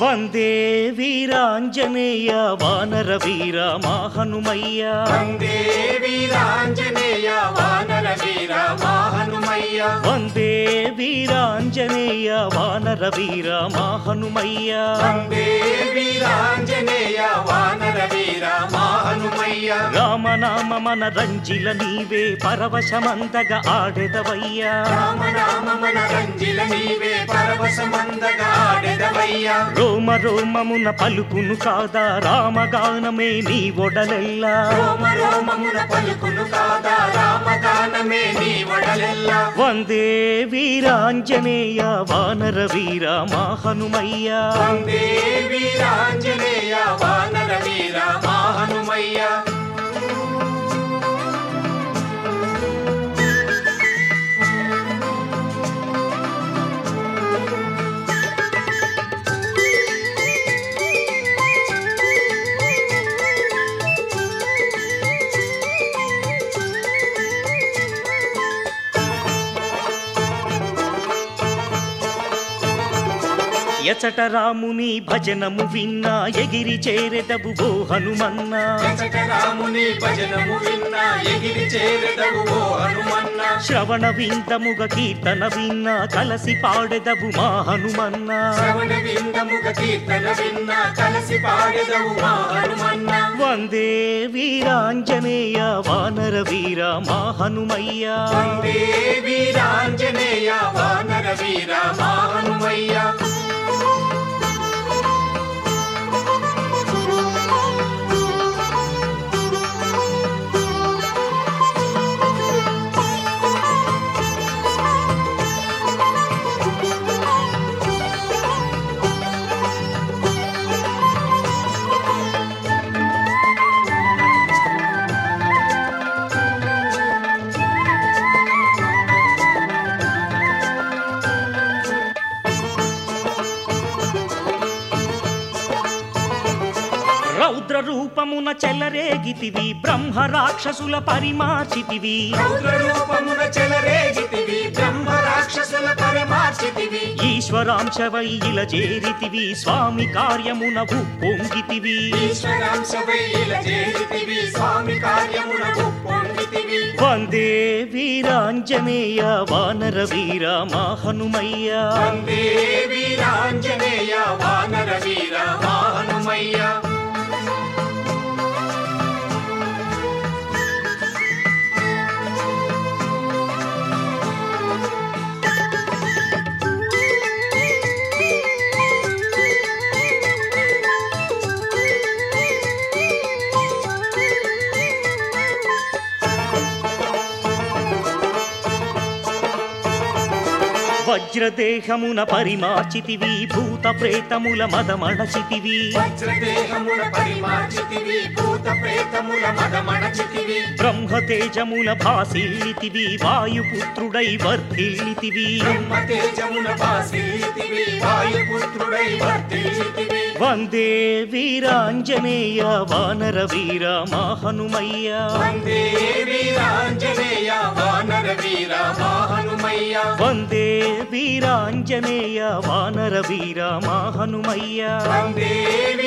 వందే వీరాంజనేయ వానర వీర మా హనుమయ్య వందే వీరాంజనేయ వానర వీర మా హనుమయ్య వందే వీరాంజనేయ వానర వీర మా హనుమయ్య వందే వీరాంజనేయ వానర వీర మా హనుమయ్య రామనామ మన రంజిల నీవే పరవశమందగా ఆడెదవయ్యా రామ మన రంజిల నీవే పరవశమందగా ఆడెదవయ్యా రోమ రోమమున పలుకును కాదా రామగానమే నీ ఒడలెల్లా రోమ రోమమున పలుకును కాదా రామగానమే నీ వడలెల్లా వందే వీరాంజనేయ వానర వీర మా హనుమయ్య వందే వీరాంజనేయ వానర వీర మా హనుమయ్య ఎచట రాముని భజనము విన్నా ఎగిరి చేరెదవు ఓ హనుమన్నా ఎచట రాముని భజనము విన్నా ఎగిరి చేరెదవు ఓ హనుమన్న శ్రవణ విందముగ కీర్తన విన్నా కలసి పాడెదవు మా హనుమన్నా శ్రవణ విందముగ కీర్తన విన్నా కలసి పాడెదవు మా హనుమన్న వందే వీరాంజనేయ వానర వీర మా హనుమయ్య వందే వీరాంజనేయ వానర వీర మా హనుమయ్య రౌద్ర రూపమున చెలరేగితివి బ్రహ్మ రాక్షసుల పరిమార్చితివి రౌద్ర రూపమున చెలరేగితివి బ్రహ్మ రాక్షసుల పరమార్చితివి ఈశ్వరాంశవై ఇల చేరితివి స్వామి కార్యమున పొంగితివి ఈశ్వరాంశవై ఇలా చేరితివి స్వామి కార్యమున పొంగితివి వందే వీరాంజనేయ వానర వీర మా హనుమయ్య వందే వీరాంజనేయ వానర వీర మా హనుమయ్య వజ్రదేహమున పరిమార్చితివి భూత ప్రేతముల మదమణచితివి వజ్రదేహమున పరిమార్చితివి భూత ప్రేతముల మదమణచితివి బ్రహ్మతేజముల భాసిల్లితివి వాయుపుత్రుడై వర్ధిల్లితివి బ్రహ్మ తేజమున భాసిల్లితివి వాయుపుత్రుడై వర్ధిల్లితివి వందే వీరాంజనేయ వానర వీర మా హనుమయ్య వందే వీరాంజనేయ వానర వీర మా హనుమయ్య వందే వీరాంజనేయ వానర వీర మా హనుమయ్య వందే